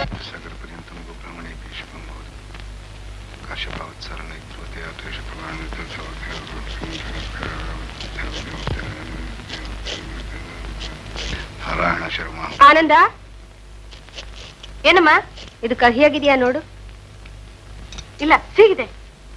सागरपर्यन्तं गोब्राह्मणे भीष्मं भवति काश्यपावत्सरणै भवति अथेष ನಾರಾಯಣ ಶರ್ಮ ಆನಂದ ಏನಮ್ಮ ಇದು ಕಹಿಯಾಗಿದೆಯಾ ನೋಡು ಇಲ್ಲ ಸಿಗಿದೆ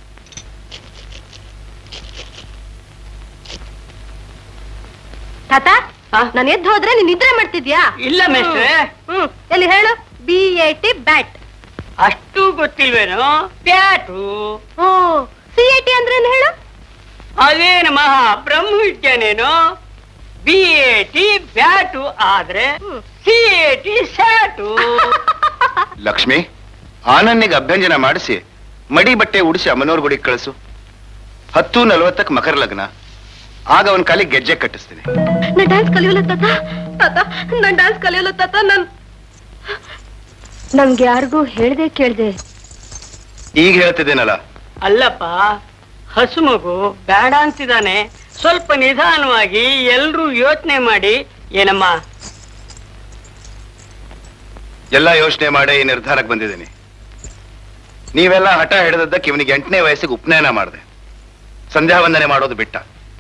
ತಾತ ನಾನು ಎದ್ದು ಹೋದ್ರೆ ನೀನ್ ನಿದ್ರೆ ಮಾಡ್ತಿದ್ಯಾ ಇಲ್ಲ ಮೇಷ್ಟ್ರೆ ಹ್ಮ್ ಎಲ್ಲಿ ಹೇಳು ಬಿ ಎ ಟಿ ಬ್ಯಾಟ್ ಅಷ್ಟು ಗೊತ್ತಿಲ್ವೇನೋ ಪ್ಯಾಟು ಓ ಸಿ ಎ ಟಿ ಅಂದ್ರೇನು ಹೇಳು ಅದೇನು ಮಹಾ ಬ್ರಹ್ಮ ವಿದ್ಯಾನೇನು ಬಿ ಎ ಟಿ ಬ್ಯಾಟು ಆದ್ರೆ C A T sat Lakshmi ಆನಂದಿಗೆ ಅಭ್ಯಂಜನ ಮಾಡಿಸಿ ಮಡಿ ಬಟ್ಟೆ ಉಡಿಸಿ ಅಮ್ಮನವ್ರ ಗುಡಿಗೆ ಕಳಿಸು ಹತ್ತು ನಲವತ್ತಕ್ಕೆ ಮಕರ ಲಗ್ನ ಆಗ ಅವನ ಕಾಲಿಗೆ ಗೆಜ್ಜೆ ಕಟ್ಟಿಸ್ತೀನಿ ನಾ ಡ್ಯಾನ್ಸ್ ಕಲಿಯೋಲ್ಲ ತಾತ ತಾತ ನಾನ್ ಡ್ಯಾನ್ಸ್ ಕಲಿಯೋಲ್ಲ ತಾತ ನನ್ ನಮ್ಗೆ ಯಾರಿಗೂ ಹೇಳ್ದೆ ಕೇಳ್ದೆ ಈಗ ಹೇಳ್ತಿದ್ದೇನಲ್ಲ ಅಲ್ಲಪ್ಪ ಹಸು ಮಗು ಬೇಡ ಅಂತಿದ್ದಾನೆ ಸ್ವಲ್ಪ ನಿಧಾನವಾಗಿ ಎಲ್ರೂ ಯೋಚನೆ ಮಾಡಿ ಏನಮ್ಮ ಎಲ್ಲ ಯೋಚನೆ ಮಾಡೇ ಈ ನಿರ್ಧಾರಕ್ಕೆ ಬಂದಿದ್ದೀನಿ ನೀವೆಲ್ಲ ಹಠ ಹಿಡಿದದ್ದಕ್ಕೆ ಇವನಿಗೆ ಎಂಟನೇ ವಯಸ್ಸಿಗೆ ಉಪನಯನ ಮಾಡಿದೆ ಸಂಧ್ಯಾ ವಂದನೆ ಮಾಡೋದು ಬಿಟ್ಟ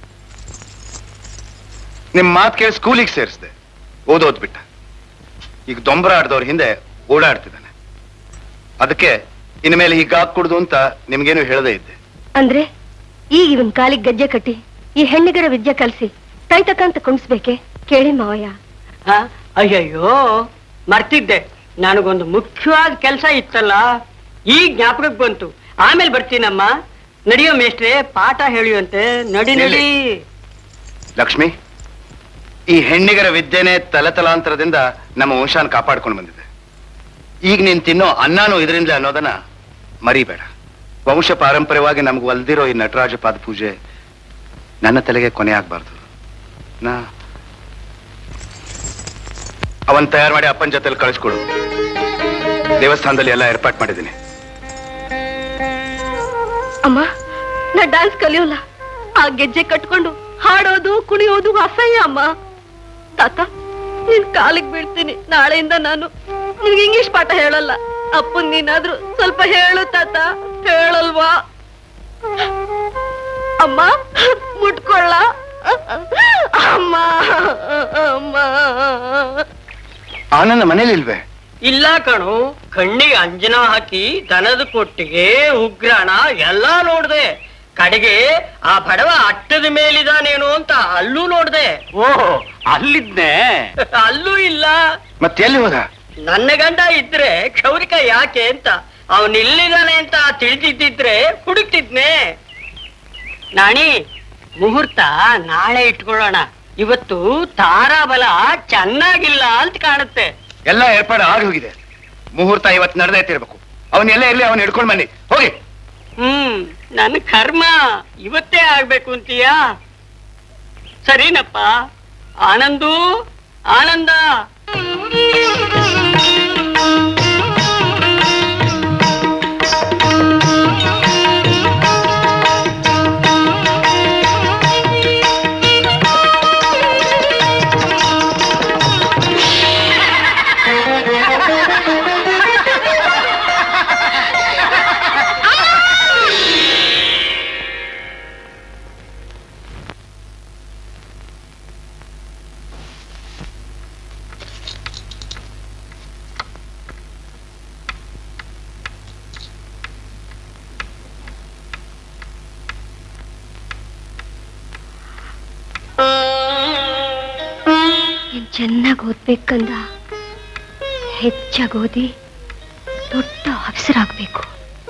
ನಿಮ್ ಮಾತ್ ಕೇಳಿ ಸ್ಕೂಲಿಗೆ ಸೇರಿಸ್ದೆ ಓದೋದ್ ಬಿಟ್ಟ ಈಗ ದೊಂಬರ ಆಡ್ದವ್ರ ಹಿಂದೆ ಓಡಾಡ್ತಿದ್ದಾನೆ ಅದಕ್ಕೆ ಇನ್ಮೇಲೆ ಈಗ ಕುಡ್ದು ಅಂತ ನಿಮ್ಗೇನು ಹೇಳದೇ ಇದ್ದೆ ಅಂದ್ರೆ ಈಗ ಇವನ್ ಕಾಲಿಗೆ ಗಜ್ಜೆ ಕಟ್ಟಿ ಈ ಹೆಣ್ಣಿಗರ ವಿದ್ಯೆ ಕಲ್ಸಿ ತೈತಕ್ಕಂತ ಕುಣಿಸ್ಬೇಕೆ ಕೇಳಿ ಮಾವಯ್ಯ ಹ? ಅಯ್ಯಯ್ಯೋ ಮರ್ತಿದ್ದೆ ನನಗೊಂದು ಮುಖ್ಯವಾದ ಕೆಲಸ ಇತ್ತಲ್ಲ ಈಗ ಜ್ಞಾಪಕಕ್ಕೆ ಬಂತು ಆಮೇಲೆ ಬರ್ತೀನಮ್ಮ ನಡಿಯೋ ಮೇಷ್ಟ್ರೆ ಪಾಠ ಹೇಳಿಯುವಂತೆ ನಡಿ ನಡಿ ಲಕ್ಷ್ಮಿ ಈ ಹೆಣ್ಣಿಗರ ವಿದ್ಯೆನೆ ತಲತಲಾಂತರದಿಂದ ನಮ್ಮ ವಂಶಾನ ಕಾಪಾಡ್ಕೊಂಡು ಬಂದಿದೆ ಈಗ ನೀನ್ ತಿನ್ನೋ ಅನ್ನನೂ ಇದರಿಂದ ಅನ್ನೋದನ್ನ ಮರಿಬೇಡ ವಂಶ ಪಾರಂಪರ್ಯವಾಗಿ ನಮ್ಗೆ ಒಲ್ದಿರೋ ಈ ನಟರಾಜ ಪಾದ ಪೂಜೆ ನನ್ನ ತಲೆಗೆ ಕೊನೆ ಆಗ್ಬಾರ್ದು ನಾ ಅವನ್ ತಯಾರು ಮಾಡಿ ಅಪ್ಪನ ಜೊತೆಲಿ ಕಳಿಸ್ಕೊಡು ದೇವಸ್ಥಾನದಲ್ಲಿ ಎಲ್ಲ ಏರ್ಪಾಟ್ ಮಾಡಿದ್ದೀನಿ ಅಮ್ಮ ನಾ ಡ್ಯಾನ್ಸ್ ಕಲಿಯೋಲ್ಲ ಆ ಗೆಜ್ಜೆ ಕಟ್ಕೊಂಡು ಹಾಡೋದು ಕುಣಿಯೋದು ಅಸಹ್ಯ ಅಮ್ಮ ತಾತ ನಿನ್ ಕಾಲಿಗೆ ಬೀಳ್ತೀನಿ ನಾಳೆಯಿಂದ ನಾನು ನಿನ್ಗೆ ಇಂಗ್ಲಿಷ್ ಪಾಠ ಹೇಳಲ್ಲ ಅಪ್ಪನ್ ನೀನಾದ್ರೂ ಸ್ವಲ್ಪ ಹೇಳು ತಾತ ಹೇಳಲ್ವಾ ಅಮ್ಮ ಮುಟ್ಕೊಳ್ಳ ಅಮ್ಮ ಅಮ್ಮ ಆನಂದ ಮನೇಲಿ ಇಲ್ವೇ ಇಲ್ಲ ಕಣು ಕಣ್ಣಿಗೆ ಅಂಜನ ಹಾಕಿ ದನದ ಕೊಟ್ಟಿಗೆ ಉಗ್ರಾಣ ಎಲ್ಲಾ ನೋಡ್ದೆ ಕಡೆಗೆ ಆ ಬಡವ ಅಟ್ಟದ ಮೇಲಿದಾನೇನು ಅಂತ ಅಲ್ಲೂ ನೋಡ್ದೆ ಓಹ್ ಅಲ್ಲಿದ್ನೆ ಅಲ್ಲೂ ಇಲ್ಲ ಮತ್ತೆ ಎಲ್ಲಿ ಹೋದ ನನ್ನ ಗಂಡ ಇದ್ರೆ ಕ್ಷೌರಿಕ ಯಾಕೆ ಅಂತ ಅವನ್ ಇಲ್ಲಿದಾನೆ ಅಂತ ತಿಳಿದಿದ್ದಿದ್ರೆ ಹುಡುಕ್ತಿದ್ನೆ ನಾಣಿ ಮುಹೂರ್ತ ನಾಳೆ ಇಟ್ಕೊಳ್ಳೋಣ ಇವತ್ತು ತಾರಾಬಲ ಚೆನ್ನಾಗಿಲ್ಲ ಅಂತ ಕಾಣುತ್ತೆ ಎಲ್ಲ ಏರ್ಪಾಡು ಆಗಿ ಹೋಗಿದೆ ಮುಹೂರ್ತ ಇವತ್ತು ನಡೆದೇ ತಿರ್ಬೇಕು ಅವನ್ ಎಲ್ಲ ಇರ್ಲಿ ಅವನ್ ಹಿಡ್ಕೊಂಡ್ ಬನ್ನಿ ಹೋಗಿ ಹ್ಮ್ ನನ್ನ ಕರ್ಮ ಇವತ್ತೇ ಆಗ್ಬೇಕು ಅಂತೀಯಾ ಸರಿನಪ್ಪ ಆನಂದು ಆನಂದ ನೀನ್ ಚೆನ್ನಾಗಿ ಓದ್ಬೇಕಂದ ಹೆಚ್ಚಾಗಿ ಓದಿ ದೊಡ್ಡ ಆಫೀಸರ್ ಆಗ್ಬೇಕು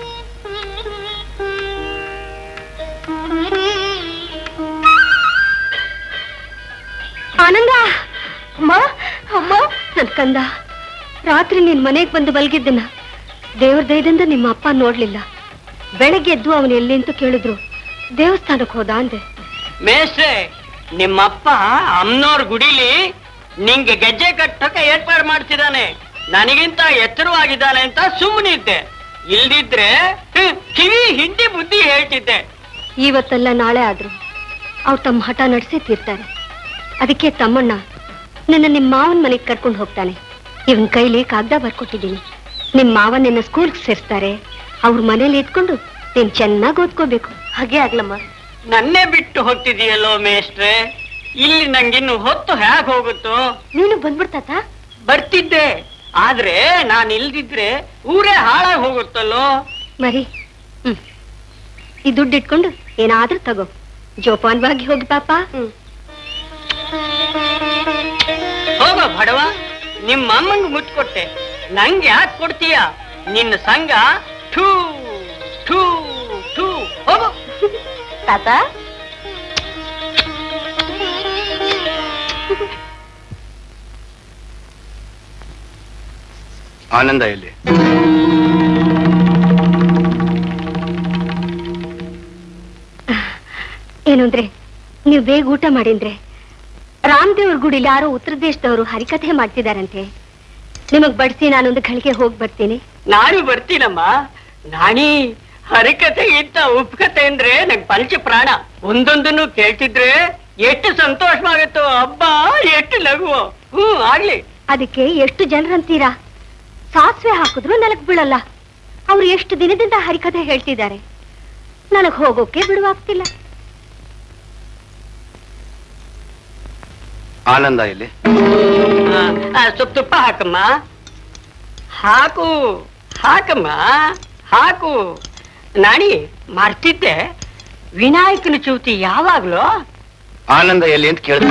ಆನಂದ ಅಮ್ಮ ಅಮ್ಮ ನನ್ ಕಂದ ರಾತ್ರಿ ನಿನ್ ಮನೆಗ್ ಬಂದು ಮಲಗಿದ್ದನ ದೇವ್ರ ದಯದಿಂದ ನಿಮ್ಮ ಅಪ್ಪ ನೋಡ್ಲಿಲ್ಲ ಬೆಳಗ್ಗೆ ಎದ್ದು ಅವನು ಎಲ್ಲಿ ಅಂತ ಕೇಳಿದ್ರು ದೇವಸ್ಥಾನಕ್ಕೆ ಹೋದ ಅಂದೆ ಮೇಷ್ಟ್ರೆ ನಿಮ್ಮಪ್ಪ ಅಮ್ನೋರ್ ಗುಡಿಲಿ ನಿಂಗೆ ಗೆಜ್ಜೆ ಕಟ್ಟಕ್ಕೆ ಏರ್ಪಾಡು ಮಾಡ್ತಿದ್ದಾನೆ ನನಗಿಂತ ಎತ್ತರವಾಗಿದ್ದಾನೆ ಅಂತ ಸುಮ್ಮನಿದ್ದೆ ಇಲ್ದಿದ್ರೆ ಹ್ಮ್, ಕಿವಿ ಹಿಂಡಿ ಬುದ್ಧಿ ಹೇಳ್ತಿದ್ದೆ ಇವತ್ತಲ್ಲ ನಾಳೆ ಆದ್ರು ಅವ್ರು ತಮ್ಮ ಹಠ ನಡೆಸಿ ತೀರ್ತಾರೆ ಅದಕ್ಕೆ ತಮ್ಮಣ್ಣ ನಿನ್ನ ನಿಮ್ಮ ಮಾವನ ಮನೆಗೆ ಕರ್ಕೊಂಡು ಹೋಗ್ತಾನೆ ಇವನ್ ಕೈಲಿ ಕಾಗ್ದ ಬರ್ಕೊಟ್ಟಿದ್ದೀನಿ ನಿಮ್ ಮಾವ ನಿನ್ನ ಸ್ಕೂಲ್ಗೆ ಸೇರಿಸ್ತಾರೆ ಅವ್ರ ಮನೇಲಿ ಇದ್ಕೊಂಡು ನೀನ್ ಚೆನ್ನಾಗಿ ಓದ್ಕೋಬೇಕು ಹಾಗೆ ಆಗ್ಲಮ್ಮ ನನ್ನೇ ಬಿಟ್ಟು ಹೋಗ್ತಿದೀಯಲ್ಲೋ ಮೇಷ್ಟ್ರೆ ಇಲ್ಲಿ ನಂಗಿನ್ನು ಹೊತ್ತು ಹೇಗ್ ಹೋಗುತ್ತೋ ನೀನು ಬಂದ್ಬಿಡ್ತಾತ ಬರ್ತಿದ್ದೆ ಆದ್ರೆ ನಾನ್ ಇಲ್ದಿದ್ರೆ ಊರೇ ಹಾಳಾಗಿ ಹೋಗುತ್ತಲ್ಲೋ ಮರಿ ಹ್ಮ್ ಈ ದುಡ್ಡು ಇಟ್ಕೊಂಡು ಏನಾದ್ರೂ ತಗೋ ಜೋಪಾನವಾಗಿ ಹೋಗಿ ಪಾಪ ಹೋಗೋ ಬಡವ ನಿಮ್ಮ ಅಮ್ಮಂಗ್ ಮುತ್ತು ಕೊಟ್ಟೆ ನಂಗೆ ಯಾಕೆ ಕೊಡ್ತೀಯ ನಿನ್ನ ಸಂಘ ಥೂ ಥೂ ಥೂ ಹೋಗು ತಾತ ಆನಂದ ಎಲ್ಲಿ ಏನು ಅಂದ್ರೆ ನೀವು ಬೇಗ ಊಟ ಮಾಡಿದ್ರೆ ರಾಮದೇವ್ರ ಗುಡಿಲಿ ಯಾರೋ ಉತ್ತರ ದೇಶದವರು ಹರಿಕಥೆ ಮಾಡ್ತಿದಾರಂತೆ ನಿಮಗ್ ಬಡಿಸಿ ನಾನೊಂದು ಗಳಿಗೆ ಹೋಗಿ ಬರ್ತೀನಿ ನಾನು ಬರ್ತೀನಮ್ಮ ನಾಣಿ ಹರಿಕಥೆಗಿಂತ ಉಪಕಥೆ ಅಂದ್ರೆ ನಂಗ್ ಪಂಚ ಪ್ರಾಣ ಒಂದೊಂದನ್ನು ಕೇಳ್ತಿದ್ರೆ ಎಷ್ಟು ಸಂತೋಷವಾಗತ್ತೋ ಹಬ್ಬ ಎಷ್ಟು ಲಘುವೋ ಹ್ಮ್ ಆಗ್ಲಿ ಅದಕ್ಕೆ ಎಷ್ಟು ಜನರಂತೀರಾ ಸಾಸಿವೆ ಹಾಕಿದ್ರು ನೆಲಕ್ ಬೀಳಲ್ಲ ಅವ್ರು ಎಷ್ಟು ದಿನದಿಂದ ಹರಿಕಥೆ ಹೇಳ್ತಿದ್ದಾರೆ ನನಗ್ ಹೋಗೋಕೆ ಬಿಡುವಾಗ್ತಿಲ್ಲ ಆನಂದ ಎಲ್ಲಿ ಆ, ಆ, ಸ್ವಲ್ಪ ತುಪ್ಪ ಹಾಕಮ್ಮ ಹಾಕು ಹಾಕಮ್ಮ ಹಾಕು ನಾಣಿ ಮರ್ತಿದ್ದೆ ವಿನಾಯಕನ ಚೌತಿ ಯಾವಾಗ್ಲೂ ಆನಂದ ಎಲ್ಲಿ ಅಂತ ಕೇಳ್ತೀನಿ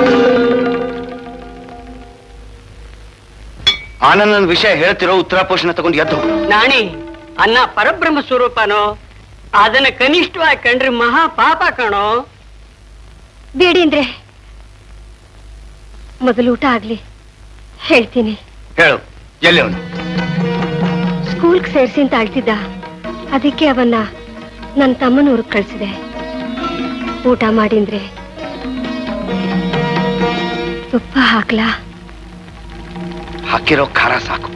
ಆನಂದನ ವಿಷಯ ಹೇಳ್ತಿರೋ ಉತ್ತರ ಪೋಷಣ ತಗೊಂಡು ಎದ್ದು ಹೋಗು ನಾಣಿ ಅನ್ನ ಪರಬ್ರಹ್ಮ ಸ್ವರೂಪನೋ ಅದನ್ನ ಕನಿಷ್ಠವಾಗಿ ಕಂಡ್ರೆ ಮಹಾ ಪಾಪ ಕಣೋ ಬೇಡಿ ಅಂದ್ರೆ ಮೊದಲು ಊಟ ಆಗ್ಲಿ ಹೇಳ್ತೀನಿ ಹೇಳು ಎಲ್ಲಿ ಅವನು ಸ್ಕೂಲ್ಗೆ ಸೇರಿಸಿ ಅಂತ ಅಳ್ತಿದ್ದ ಅದಕ್ಕೆ ಅವನ್ನ ನನ್ನ ತಮ್ಮನ ಊರಿಗೆ ಕಳ್ಸಿದೆ ಊಟ ಮಾಡಿಂದ್ರೆ ತುಪ್ಪ ಹಾಕ್ಲಾ ಹಾಕಿರೋ ಖಾರ ಸಾಕು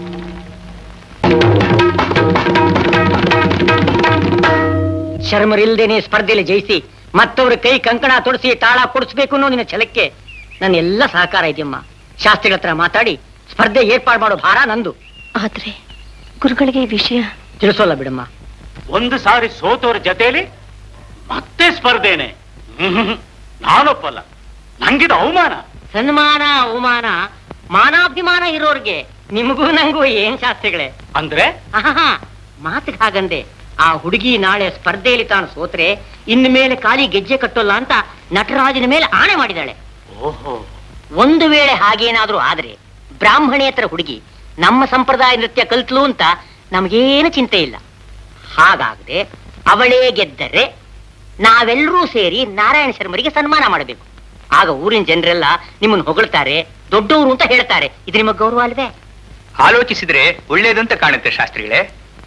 ಶರ್ಮರಿಲ್ದೇನೆ ಸ್ಪರ್ಧೆಯಲ್ಲಿ ಜಯಿಸಿ ಮತ್ತವ್ರ ಕೈ ಕಂಕಣ ತೊಡಿಸಿ ತಾಳ ಕೊಡಿಸ್ಬೇಕು ಅನ್ನೋ ನಿನ್ನ ಛಲಕ್ಕೆ ನನ್ನ ಎಲ್ಲ ಸಹಕಾರ ಇದೆಯಮ್ಮ ಶಾಸ್ತ್ರಿಗಳ ಹತ್ರ ಮಾತಾಡಿ ಸ್ಪರ್ಧೆ ಏರ್ಪಾಡು ಮಾಡೋ ಭಾರ ನಂದು ಆದ್ರೆ ಗುರುಗಳಿಗೆ ಈ ವಿಷಯ ತಿಳಿಸೋಲ್ಲ ಬಿಡಮ್ಮ ಒಂದು ಸಾರಿ ಸೋತೋರ ಜೊತೆಯಲ್ಲಿ ಮತ್ತೆ ಸ್ಪರ್ಧೆನೆ ಹ್ಮ್. ನಾನೊಪ್ಪಲ್ಲ ನಂಗಿದ ಅವಮಾನ ಸನ್ಮಾನ ಅವಮಾನ ಮಾನಾಭಿಮಾನ ಇರೋರ್ಗೆ ನಿಮಗೂ ನಂಗೂ ಏನ್ ಶಾಸ್ತ್ರಿಗಳೇ ಅಂದ್ರೆ ಆಹಾ ಮಾತಿಗೆ ಹಾಗಂದೆ ಆ ಹುಡುಗಿ ನಾಳೆ ಸ್ಪರ್ಧೆಯಲ್ಲಿ ತಾನು ಸೋತ್ರೆ ಇನ್ನು ಮೇಲೆ ಖಾಲಿ ಗೆಜ್ಜೆ ಕಟ್ಟೋಲ್ಲ ಅಂತ ನಟರಾಜನ ಮೇಲೆ ಆಣೆ ಮಾಡಿದಾಳೆ ಓಹೋ ಒಂದು ವೇಳೆ ಹಾಗೇನಾದ್ರೂ ಆದ್ರೆ ಬ್ರಾಹ್ಮಣೇತರ ಹುಡುಗಿ ನಮ್ಮ ಸಂಪ್ರದಾಯ ನೃತ್ಯ ಕಲ್ತ್ಲು ಅಂತ ನಮಗೇನು ಚಿಂತೆ ಇಲ್ಲ ಹಾಗಾಗದೆ ಅವಳೇ ಗೆದ್ದರೆ ನಾವೆಲ್ಲರೂ ಸೇರಿ ನಾರಾಯಣ ಶರ್ಮರಿಗೆ ಸನ್ಮಾನ ಮಾಡಬೇಕು ಆಗ ಊರಿನ ಜನರೆಲ್ಲ ನಿಮ್ಮನ್ನು ಹೊಗಳ್ತಾರೆ ದೊಡ್ಡವರು ಅಂತ ಹೇಳ್ತಾರೆ ಇದು ನಿಮ್ಮ ಗೌರವ ಅಲ್ವೇ ಆಲೋಚಿಸಿದ್ರೆ ಒಳ್ಳೇದಂತ ಕಾಣುತ್ತೆ ಶಾಸ್ತ್ರಿಗಳೇ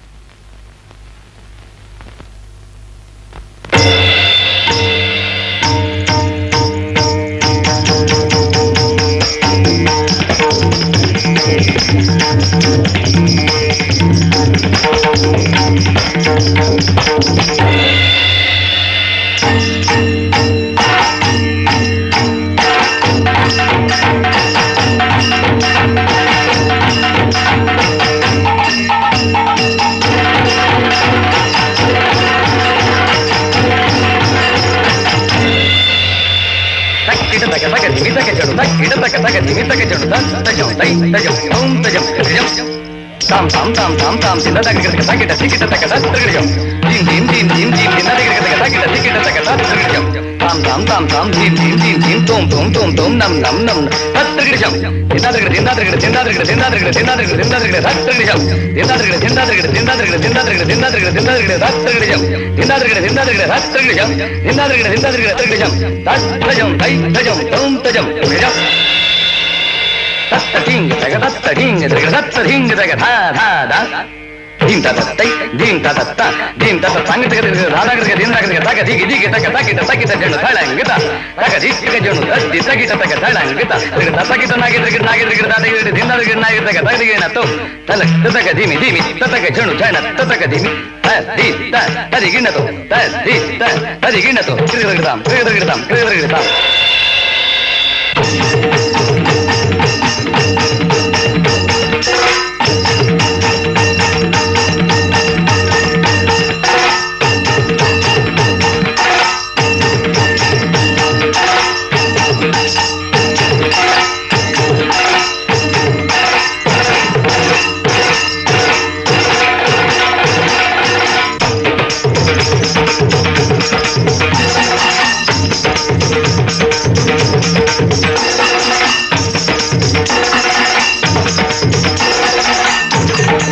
ತಾಮ್ ತಾಮ್ ತಾಮ್ ತಾಮ್ ತಾಮ್ ತಿಂದ ತಗಡ ತಗಿಟ ಟಿಕಿಟ ತಗಡ ತಿರುಗಿಜಂ ಜಿಂ ಜಿಂ ಜಿಂ ಜಿಂ ಜಿಂ ತಿಂದ ತಗಡ ತಗಿಟ ಟಿಕಿಟ ತಗಡ ತಿರುಗಿಜಂ ತಾಮ್ ತಾಮ್ ತಾಮ್ ತಾಮ್ ಜಿಂ ಜಿಂ ಜಿಂ ಜಿಂ ತೋಮ್ ತೋಮ್ ತೋಮ್ ತೋಮ್ ನಮ್ ನಮ್ ನಮ್ ತಿರುಗಿಜಂ ತಿಂದ ತಗಡ ತಿಂದ ತಗಡ ತಿಂದ ತಗಡ ತಿಂದ ತಗಡ ತಿಂದ ತಗಡ ತಿಂದ ತಗಡ ತಿರುಗಿಜಂ ತಿಂದ ತಗಡ ತಿಂದ ತಗಡ ತಿಂದ ತಗಡ ತಿಂದ ತಗಡ ತಿಂದ ತಗಡ ತಿಂದ ತಗಡ ತಿರುಗಿಜಂ ತಿಂದ ತಗಡ ತಿಂದ ತಗಡ ತಿರುಗಿಜಂ ತಿಂದ ತಗಡ ತಿಂದ ತಗಡ ತಿರುಗಿಜಂ ತಜ್ಜಂ ತೈ ತಜಂ ತೋಮ್ ತಜಂ ತಿರುಗಿಜಂ ತತ್ತ ಢಿಂಗ್ ತಗ ತತ್ತ ಢಿಂಗ್ ತಗ ತತ್ತ ಢಿಂಗ್ ತಗ ಧಾ ಧಾ ಧಾ ಧೀಂ ತ ತೈ ಧೀಂ ತ ತತ್ತ ಧೀಂ ತ ಸಂಗ ತಗ ತಗ ಧಾ ತಗ ತಗ ಧೀಂ ತಗ ತಗ ತಗ ದಿಗಿ ದಿಗಿ ತಗ ತಗಿಟ ತಗಿಟ ಜಣ ಥಳಂಗಿತ ತಗ ದಿಗಿ ಜಣ ದಿ ತಗಿಟ ತಗ ಥಳಂಗಿತ ತಗ ತ ತಗಿಟ ನಾಗಿ ತಗ ನಾಗಿ ತಗ ತಾ ತಗ ಧೀಂ ತಗ ನಾಗಿ ತಗ ತಗ ದಿಗಿ ನ ತೋ ತಲ ತಗ ಧೀಮಿ ಧೀಮಿ ತಗ ಜಣ ಜಣ ತಗ ಧೀಮಿ ತ ದಿ ತ ತದಿ ಗಿಣ್ಣ ತೋ ತ ದಿ ತ ತದಿ ಗಿಣ್ಣ ತೋ ತಿರುಗಿ ತಗದಾಂ ತಿರುಗಿ ತಗದಾಂ ತಿರುಗಿ ತಗದಾಂ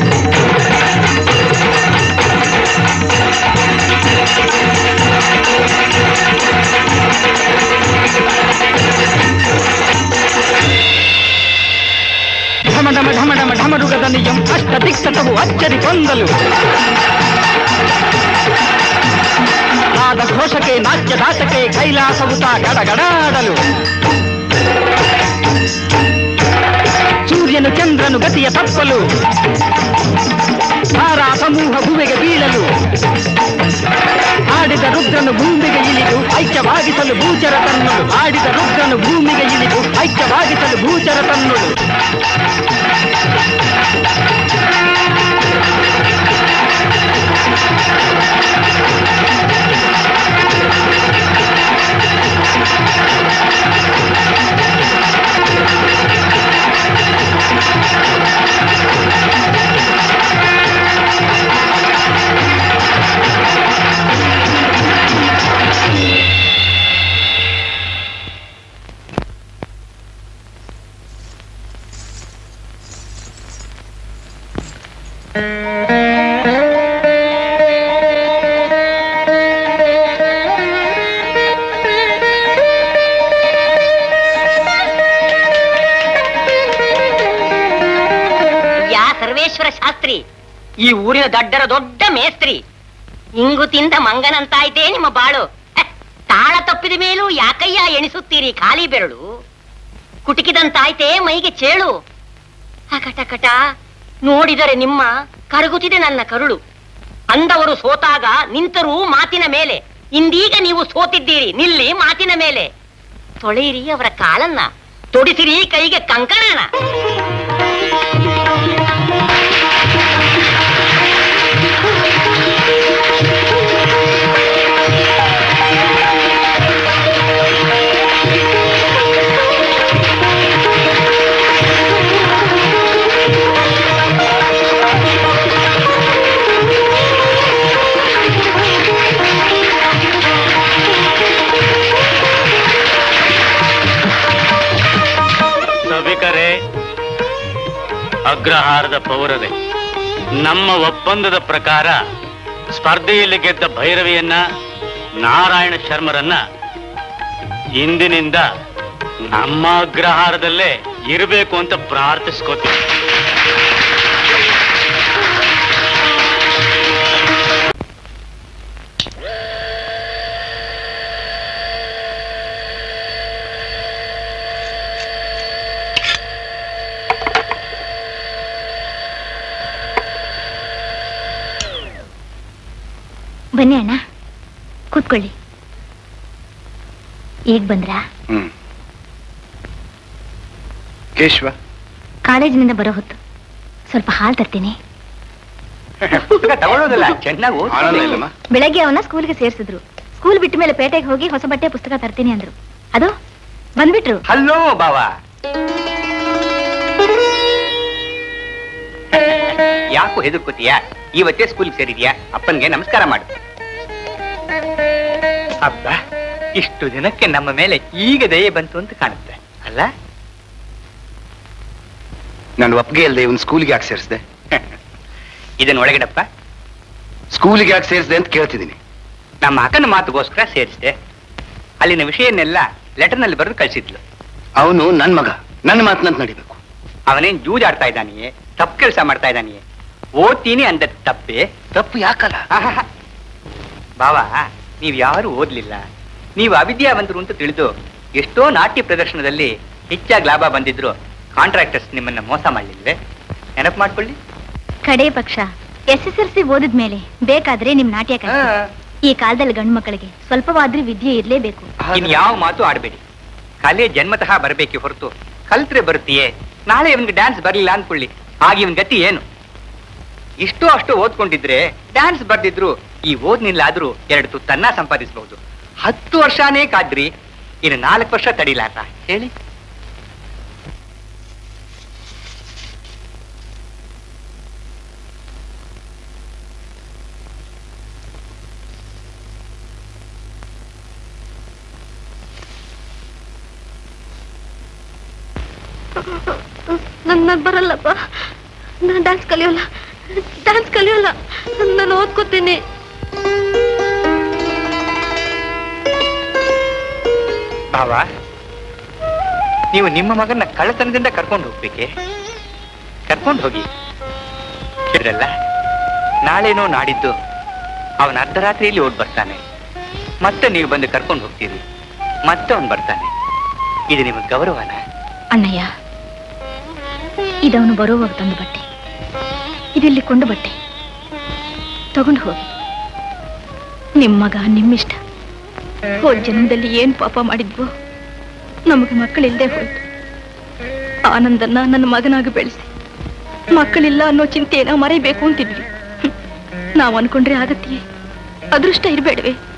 ಢಮ ಢಮ ಢಮ ಢಮ ಢಮರುಗದ ನಿಯಂ ಅಷ್ಟ ದಿಕ್ಸತವು ಅಚ್ಚರಿ ಗೊಂದಲು ನಾದ ಘೋಷಕ್ಕೆ ನಾಟ್ಯ ದಾಟಕ್ಕೆ ಕೈಲಾಸವುತ ಗಡಗಡಾಡಲು ಸೂರ್ಯನು ಚಂದ್ರನು ಗತಿಯ ತಪ್ಪಲು ತಾರಾ ಸಮೂಹ ಭುವಿಗೆ ಬೀಳಲು ಆಡಿದ ರುದ್ರನು ಭೂಮಿಗೆ ಇಳಿದು ಐಕ್ಯವಾಗಿಸಲು ಭೂಚರ ತನ್ನಳು ಆಡಿದ ರುದ್ರನು ಭೂಮಿಗೆ ಇಳಿದು ಐಕ್ಯವಾಗಿಸಲು ಭೂಚರ ತನ್ನಳು ಯಾ ಸರ್ವೇಶ್ವರ ಶಾಸ್ತ್ರಿ ಈ ಊರಿನ ದಡ್ಡರ ದೊಡ್ಡ ಮೇಸ್ತ್ರಿ ಇಂಗು ತಿಂದ ಮಂಗನಂತಾಯ್ತೇ ನಿಮ್ಮ ಬಾಳು ಹೆ, ತಾಳ ತಪ್ಪಿದ ಮೇಲೂ ಯಾಕಯ್ಯ ಎಣಿಸುತ್ತೀರಿ ಖಾಲಿ ಬೆರಳು ಕುಟುಕಿದಂತಾಯ್ತೇ ಮೈಗೆ ಚೇಳು ಅಕಟಕಟ ನೋಡಿದರೆ ನಿಮ್ಮ ಕರಗುತ್ತಿದೆ ನನ್ನ ಕರುಳು ಅಂದವರು ಸೋತಾಗ ನಿಂತರೂ ಮಾತಿನ ಮೇಲೆ ಇಂದೀಗ ನೀವು ಸೋತಿದ್ದೀರಿ ನಿಲ್ಲಿ ಮಾತಿನ ಮೇಲೆ ತೊಳೆಯಿರಿ ಅವರ ಕಾಲನ್ನ ತೊಡಿಸಿರಿ ಕೈಗೆ ಕಂಕಣನ ಸಭಿಕರೇ ಅಗ್ರಹಾರದ ಪೌರರೇ ನಮ್ಮ ಒಪ್ಪಂದದ ಪ್ರಕಾರ ಸ್ಪರ್ಧೆಯಲ್ಲಿ ಗೆದ್ದ ಭೈರವಿಯನ್ನ ನಾರಾಯಣ ಶರ್ಮರನ್ನ ಇಂದಿನಿಂದ ನಮ್ಮ ಅಗ್ರಹಾರದಲ್ಲೇ ಇರಬೇಕು ಅಂತ ಪ್ರಾರ್ಥಿಸ್ಕೋತೀವಿ ಬನ್ನಿ ಅಣ್ಣ ಕೂತ್ಕೊಳ್ಳಿ ಈಗ ಬಂದ್ರಾ ಹ್ಮ್ ಕೇಶವ ಕಾಲೇಜಿನಿಂದ ಬರೋ ಹೊತ್ತು ಸ್ವಲ್ಪ ಹಾಲು ತರ್ತೀನಿ ತಗೊಳ್ಳೋದಲ್ಲ ಚೆನ್ನಾಗಿ ಆನಂದ ಇಲ್ಲಮ್ಮ ಬೆಳಗ್ಗೆ ಅವನ ಸ್ಕೂಲ್ಗೆ ಸೇರ್ಸಿದ್ರು ಸ್ಕೂಲ್ ಬಿಟ್ಟ ಮೇಲೆ ಪೇಟೆಗೆ ಹೋಗಿ ಹೊಸ ಬಟ್ಟೆ ಪುಸ್ತಕ ತರ್ತೀನಿ ಅಂದ್ರು ಅದು ಬಂದ್ಬಿಟ್ರು ಹಲೋ ಬಾವ ಯಾಕೋ ಹೆದರ್ಕೋತೀಯ ಇವತ್ತೇ ಸ್ಕೂಲ್ ಸೇರಿದ್ಯಾ ಅಪ್ಪನ್ಗೆ ನಮಸ್ಕಾರ ಮಾಡು ಹಬ್ಬ ಇಷ್ಟು ದಿನಕ್ಕೆ ನಮ್ಮ ಮೇಲೆ ಈಗ ದಯೆ ಬಂತು ಅಂತ ಕಾಣುತ್ತೆ ಅಲ್ಲ ನಾನು ಒಪ್ಪಿಗೆ ಇಲ್ಲದೆ ಇವನ್ ಸ್ಕೂಲ್ಗೆ ಯಾಕೆ ಸೇರಿಸಿದೆ ಇದನ್ನ ಒಳಗಡಪ್ಪ ಸ್ಕೂಲಿಗೆ ಯಾಕೆ ಸೇರಿಸಿದೆ ಅಂತ ಕೇಳ್ತಿದ್ದೀನಿ ನಮ್ಮ ಅಕ್ಕನ ಮಾತುಗೋಸ್ಕರ ಸೇರಿಸಿದೆ ಅಲ್ಲಿನ ವಿಷಯನ್ನೆಲ್ಲ ಲೆಟರ್ನಲ್ಲಿ ಬರೆದು ಕಳಿಸಿದ್ಲು ಅವನು ನನ್ ಮಗ ನನ್ನ ಮಾತನಂತ ನಡಿಬೇಕು ಅವನೇನ್ ಜೂಜಾಡ್ತಾ ಇದ್ದಾನೆಯೇ ತಪ್ಪು ಕೆಲಸ ಮಾಡ್ತಾ ಇದ್ದಾನೆಯೇ ಓದ್ತೀನಿ ಅಂದ ತಪ್ಪೆ ತಪ್ಪು ಯಾಕಲ್ಲ ಆಹಾಹ. ಬಾವ ನೀವ್ ಯಾರು ಓದ್ಲಿಲ್ಲ ನೀವು ಅವಿದ್ಯಾವಂತರು ಅಂತ ತಿಳಿದು ಎಷ್ಟೋ ನಾಟ್ಯ ಪ್ರದರ್ಶನದಲ್ಲಿ ಹೆಚ್ಚಾಗಿ ಲಾಭ ಬಂದಿದ್ರು ಕಾಂಟ್ರಾಕ್ಟರ್ಸ್ ನಿಮ್ಮನ್ನ ಮೋಸ ಮಾಡ್ಲಿಲ್ವೇ ನೆನಪು ಮಾಡ್ಕೊಳ್ಳಿ ಕಡೆ ಪಕ್ಷ ಎಸ್ ಎಸ್ ಎಲ್ ಸಿ ಓದಿದ್ಮೇಲೆ ಬೇಕಾದ್ರೆ ನಿಮ್ ನಾಟ್ಯ ಕಲಿಸಿ. ಈ ಕಾಲದಲ್ಲಿ ಗಂಡು ಮಕ್ಕಳಿಗೆ ಸ್ವಲ್ಪವಾದ್ರೂ ವಿದ್ಯೆ ಇರ್ಲೇಬೇಕು ಇನ್ ಯಾವ ಮಾತು ಆಡ್ಬೇಡಿ ಕಲೆ ಜನ್ಮತಃ ಬರಬೇಕೆ ಹೊರತು ಕಲ್ತ್ರೆ ಬರುತ್ತೀಯೇ ನಾಳೆ ಇವನ್ಗೆ ಡ್ಯಾನ್ಸ್ ಬರ್ಲಿಲ್ಲ ಅನ್ಕೊಳ್ಳಿ ಆಗ ಇವನ್ ಗತಿ ಏನು ಇಷ್ಟು ಅಷ್ಟು ಓದ್ಕೊಂಡಿದ್ರೆ ಡ್ಯಾನ್ಸ್ ಬರ್ದಿದ್ರು ಈ ಓದ್ನಿಲ್ಲಾದ್ರೂ ಎರಡು ತುತ್ತನ್ನ ಸಂಪಾದಿಸಬಹುದು ಹತ್ತು ವರ್ಷನೇ ಕಾದ್ರಿ ಇನ್ನು ನಾಲ್ಕು ವರ್ಷ ತಡಿಲಾರ ಹೇಳಿ ನನ್ ನನ್ ಬರಲ್ಲಪ್ಪ ನಾನ್ ಡ್ಯಾನ್ಸ್ ಕಲಿಯೋಲ್ಲ ಡ್ಯಾನ್ಸ್ ಕಲಿಯೋಲ್ಲ ನಾನು ಓದ್ಕೋತೀನಿ ಭಾವ ನೀವು ನಿಮ್ಮ ಮಗನ ಕಳ್ಳತನದಿಂದ ಕರ್ಕೊಂಡು ಹೋಗ್ಬೇಕೆ ಕರ್ಕೊಂಡು ಹೋಗಿ ಕೇಳಿದ್ರಲ್ಲ ನಾಳೆನೋ ನಾಡಿದ್ದು ಅವನ ಅರ್ಧರಾತ್ರಿಯಲ್ಲಿ ಓಡ್ ಬರ್ತಾನೆ ಮತ್ತೆ ನೀವು ಬಂದು ಕರ್ಕೊಂಡು ಹೋಗ್ತೀರಿ ಮತ್ತೆ ಅವನು ಬರ್ತಾನೆ ಇದು ನಿಮಗೆ ಗೌರವನ ಅಣ್ಣಯ್ಯ ಇದವನು ಬರುವಾಗ ತಂದ ಬಟ್ಟೆ ಇದಿಲ್ಲಿ ಕೊಂಡು ಬಟ್ಟೆ ತಗೊಂಡು ಹೋಗಿ ನಿಮ್ಮ ಮಗ ನಿಮ್ಮಿಷ್ಟ ಹೋದ ಜನ್ಮದಲ್ಲಿ ಏನ್ ಪಾಪ ಮಾಡಿದ್ವೋ ನಮಗೆ ಮಕ್ಕಳಿಲ್ಲದೆ ಹೋಯ್ತು ಆನಂದನ್ನ ನನ್ನ ಮಗನಾಗಿ ಬೆಳೆಸಿ ಮಕ್ಕಳಿಲ್ಲ ಅನ್ನೋ ಚಿಂತೆಯನ್ನ ಮರೆಯಬೇಕು ಅಂತಿದ್ವಿ ಹ್ಮ್. ನಾವು ಅನ್ಕೊಂಡ್ರೆ ಆಗತ್ತೆಯೇ ಅದೃಷ್ಟ ಇರಬೇಡವೆ